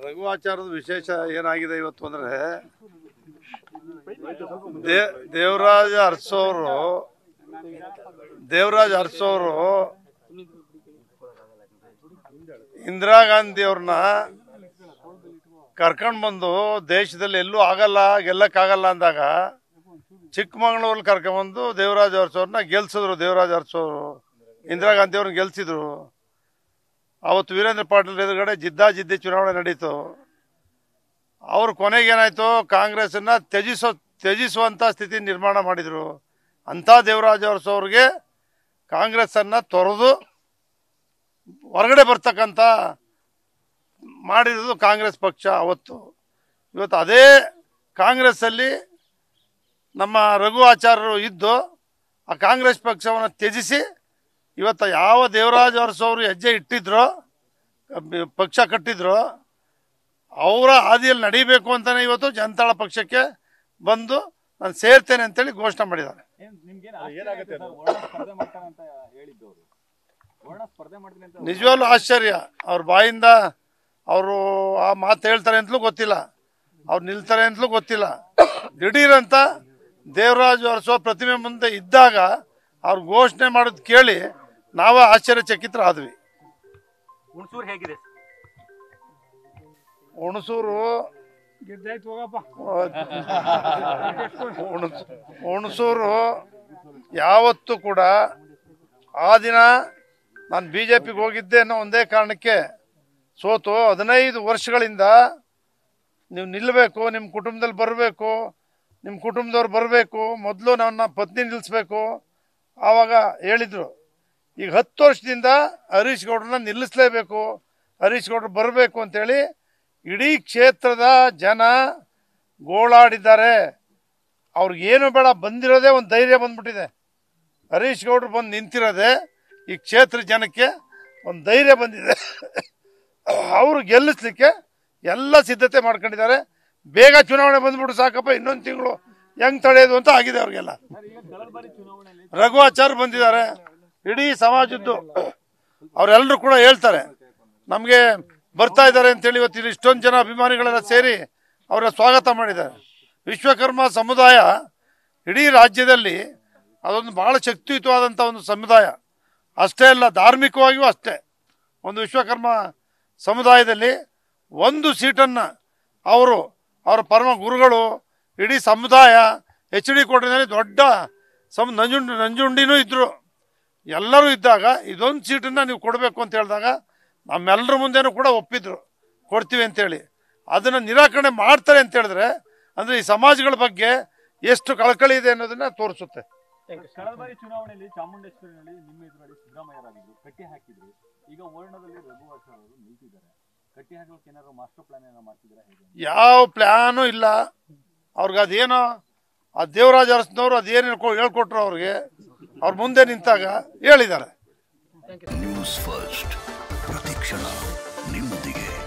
ರಘುವಾಚಾರದ ವಿಶೇಷ ಏನಾಗಿದೆ ಇವತ್ತು ಅಂದ್ರೆ ದೇ ದೇವರಾಜ ಅರಸೋರು ದೇವರಾಜ ಅರಸೋರು ಇಂದಿರಾ ಗಾಂಧಿ ಅವ್ರನ್ನ ಕರ್ಕೊಂಡ್ ಬಂದು ದೇಶದಲ್ಲಿ ಎಲ್ಲೂ ಆಗಲ್ಲ ಗೆಲ್ಲಕ್ಕಾಗಲ್ಲ ಅಂದಾಗ ಚಿಕ್ಕಮಗಳೂರಲ್ಲಿ ಕರ್ಕೊಂಡ್ಬಂದು ದೇವರಾಜ ಅರಸೋರ್ನ ಗೆಲ್ಸಿದ್ರು ದೇವರಾಜ ಅರಸೋರು ಇಂದಿರಾ ಗಾಂಧಿ ಅವ್ರನ್ನ ಗೆಲ್ಸಿದ್ರು ಅವತ್ತು ವೀರೇಂದ್ರ ಪಾಟೀಲ್ ಎದುರುಗಡೆ ಜಿದ್ದಾಜಿದ್ದಿ ಚುನಾವಣೆ ನಡೀತು ಅವ್ರು ಕೊನೆಗೆ ಏನಾಯ್ತು ಕಾಂಗ್ರೆಸ್ಸನ್ನ ತ್ಯಜಿಸೋ ತ್ಯಜಿಸುವಂತ ಸ್ಥಿತಿ ನಿರ್ಮಾಣ ಮಾಡಿದ್ರು ಅಂತ ದೇವರಾಜ ಅರಸು ಅವ್ರಿಗೆ ಕಾಂಗ್ರೆಸ್ಸನ್ನ ತೊರೆದು ಹೊರಗಡೆ ಬರ್ತಕ್ಕಂಥ ಮಾಡಿರೋದು ಕಾಂಗ್ರೆಸ್ ಪಕ್ಷ ಅವತ್ತು ಇವತ್ತು ಅದೇ ಕಾಂಗ್ರೆಸ್ಸಲ್ಲಿ ನಮ್ಮ ರಘು ಆಚಾರ್ಯರು ಇದ್ದು ಆ ಕಾಂಗ್ರೆಸ್ ಪಕ್ಷವನ್ನು ತ್ಯಜಿಸಿ ಇವತ್ತು ಯಾವ ದೇವರಾಜ ಅರಸು ಅವರು ಹೆಜ್ಜೆ ಇಟ್ಟಿದ್ರೋ ಅಬ್ಬ- ಪಕ್ಷ ಕಟ್ಟಿದ್ರೋ ಅವರ ಹಾದಿಯಲ್ಲಿ ನಡಿಬೇಕು ಅಂತಾನೆ ಇವತ್ತು ಜನತಾಳ ಪಕ್ಷಕ್ಕೆ ಬಂದು ನಾನು ಸೇರ್ತೇನೆ ಅಂತೇಳಿ ಘೋಷಣೆ ಮಾಡಿದ್ದಾರೆ ಏನ್ ನಿಮ್ಗೇನ್ ಆಶ್ಚರ್ಯ ಆಗುತ್ತೆ ಸರ್? ವರ್ಣ ಸ್ಪರ್ಧೆ ಮಾಡ್ತಾನೆ ಅಂತ ಹೇಳಿದ್ದವರು ವರ್ಣ ಸ್ಪರ್ಧೆ ಮಾಡ್ತೀನಿ ಅಂತ ನಿಜವಾಗ್ಲೂ ಆಶ್ಚರ್ಯ ಅವ್ರ ಬಾಯಿಂದ ಅವರು ಆ ಮಾತು ಹೇಳ್ತಾರೆ ಅಂತಲೂ ಗೊತ್ತಿಲ್ಲ ಅವ್ರು ನಿಲ್ತಾರೆ ಅಂತಲೂ ಗೊತ್ತಿಲ್ಲ ದಿಢೀರಂತ ದೇವರಾಜು ಅರಸೋ ಪ್ರತಿಮೆ ಮುಂದೆ ಇದ್ದಾಗ ಅವ್ರು ಘೋಷಣೆ ಮಾಡೋದು ಕೇಳಿ ನಾವೇ ಆಶ್ಚರ್ಯಚಕಿತರಾದ್ವಿ ಹುಣಸೂರು ಹೇಗಿದೆ ಹುಣಸೂರು ಗೆದ್ದಾಯ್ತು ಹೋಗಪ್ಪ ಹುಣಸ್- ಹುಣಸೂರು ಯಾವತ್ತೂ ಕೂಡ ಆ ದಿನ ನಾನು ಬಿ ಜೆ ಪಿಗೆ ಹೋಗಿದ್ದೆ ಅನ್ನೋ ಒಂದೇ ಕಾರಣಕ್ಕೆ ಸೋತು ಹದಿನೈದು ವರ್ಷಗಳಿಂದ ನೀವು ನಿಲ್ಲಬೇಕು ನಿಮ್ಮ ಕುಟುಂಬದಲ್ಲಿ ಬರಬೇಕು ನಿಮ್ಮ ಕುಟುಂಬದವ್ರು ಬರಬೇಕು ಮೊದಲು ನನ್ನ ಪತ್ನಿ ನಿಲ್ಲಿಸ್ಬೇಕು ಆವಾಗ ಹೇಳಿದರು ಈಗ ಹತ್ತು ವರ್ಷದಿಂದ ಹರೀಶ್ ಗೌಡ್ರನ್ನ ನಿಲ್ಲಿಸ್ಲೇಬೇಕು ಹರೀಶ್ ಗೌಡ್ರು ಬರಬೇಕು ಅಂತೇಳಿ ಇಡೀ ಕ್ಷೇತ್ರದ ಜನ ಗೋಳಾಡಿದ್ದಾರೆ ಅವ್ರಿಗೇನು ಬೇಡ ಬಂದಿರೋದೇ ಒಂದು ಧೈರ್ಯ ಬಂದ್ಬಿಟ್ಟಿದೆ ಹರೀಶ್ ಗೌಡ್ರು ಬಂದು ನಿಂತಿರೋದೆ ಈ ಕ್ಷೇತ್ರ ಜನಕ್ಕೆ ಒಂದು ಧೈರ್ಯ ಬಂದಿದೆ ಅವರು ಗೆಲ್ಲಿಸ್ಲಿಕ್ಕೆ ಎಲ್ಲ ಸಿದ್ಧತೆ ಮಾಡ್ಕೊಂಡಿದ್ದಾರೆ ಬೇಗ ಚುನಾವಣೆ ಬಂದ್ಬಿಟ್ಟು ಸಾಕಪ್ಪ ಇನ್ನೊಂದು ತಿಂಗಳು ಹೆಂಗ್ ತಡೆಯೋದು ಅಂತ ಆಗಿದೆ ಅವ್ರಿಗೆಲ್ಲ ಸರ್ ಈಗ ಕಳೆದ ಬಾರಿ ಚುನಾವಣೆಯಲ್ಲಿ ರಘುವಾಚಾರ್ ಬಂದಿದ್ದಾರೆ ಇಡೀ ಸಮಾಜದ್ದು ಅವರೆಲ್ಲರೂ ಕೂಡ ಹೇಳ್ತಾರೆ ನಮಗೆ ಬರ್ತಾ ಇದ್ದಾರೆ ಅಂತೇಳಿ ಇವತ್ತು ಇಲ್ಲಿ ಇಷ್ಟೊಂದು ಜನ ಅಭಿಮಾನಿಗಳೆಲ್ಲ ಸೇರಿ ಅವರ ಸ್ವಾಗತ ಮಾಡಿದ್ದಾರೆ ವಿಶ್ವಕರ್ಮ ಸಮುದಾಯ ಇಡೀ ರಾಜ್ಯದಲ್ಲಿ ಅದೊಂದು ಬಹಳ ಶಕ್ತಿಯುತವಾದಂಥ ಒಂದು ಸಮುದಾಯ ಅಷ್ಟೇ ಅಲ್ಲ ಧಾರ್ಮಿಕವಾಗಿಯೂ ಅಷ್ಟೇ ಒಂದು ವಿಶ್ವಕರ್ಮ ಸಮುದಾಯದಲ್ಲಿ ಒಂದು ಸೀಟನ್ನು ಅವರು ಅವರ ಪರಮ ಗುರುಗಳು ಇಡೀ ಸಮುದಾಯ ಎಚ್ ಡಿ ಕೋಟೆನಲ್ಲಿ ದೊಡ್ಡ ಸಮ್ ನಂಜುಂಡಿ ನಂಜುಂಡಿನೂ ಇದ್ದರು ಎಲ್ಲರೂ ಇದ್ದಾಗ ಇದೊಂದು ಸೀಟನ್ನು ನೀವು ಕೊಡಬೇಕು ಅಂತ ಹೇಳಿದಾಗ ನಮ್ಮೆಲ್ಲರ ಮುಂದೆನೂ ಕೂಡ ಒಪ್ಪಿದ್ರು ಕೊಡ್ತೀವಿ ಅಂತೇಳಿ ಅದನ್ನು ನಿರಾಕರಣೆ ಮಾಡ್ತಾರೆ ಅಂತ ಹೇಳಿದ್ರೆ ಅಂದರೆ ಈ ಸಮಾಜಗಳ ಬಗ್ಗೆ ಎಷ್ಟು ಕಳಕಳಿ ಇದೆ ಅನ್ನೋದನ್ನ ತೋರಿಸುತ್ತೆ ಕಳೆದ ಬಾರಿ ಚುನಾವಣೆಯಲ್ಲಿ ಚಾಮುಂಡೇಶ್ವರಿನಲ್ಲಿ ನಿಮ್ಮ ಎದುರಲ್ಲಿ ಸಿದ್ದರಾಮಯ್ಯರಾಗಿದ್ರು ಕಟ್ಟಿ ಹಾಕಿದ್ರು ಈಗ ವರ್ಣದಲ್ಲಿ ರಘುವಾಚಾರ್ ಅವರು ನಿಲ್ತಿದ್ದಾರೆ ಕಟ್ಟಿ ಹಾಕಲಿಕ್ಕೆ ಏನಾದ್ರು ಮಾಸ್ಟರ್ ಪ್ಲಾನ್ ಏನಾದ್ರು ಮಾಡ್ತಿದ್ದೀರಾ ಹೇಗೆ ಯಾವ ಪ್ಲ್ಯಾನು ಇಲ್ಲ ಅವ್ರಿಗೆ ಅದೇನೋ ಆ ದೇವರಾಜ ಅರಸನವರು ಅದೇನು ಹೇಳ್ಕೊಟ್ರು ಅವ್ರಿಗೆ ಅವ್ರ ಮುಂದೆ ನಿಂತಾಗ ಹೇಳಿದ್ದಾರೆ ನ್ಯೂಸ್ ಫಸ್ಟ್ ಪ್ರತಿಕ್ಷಣ ನಿಮ್ಮೊಂದಿಗೆ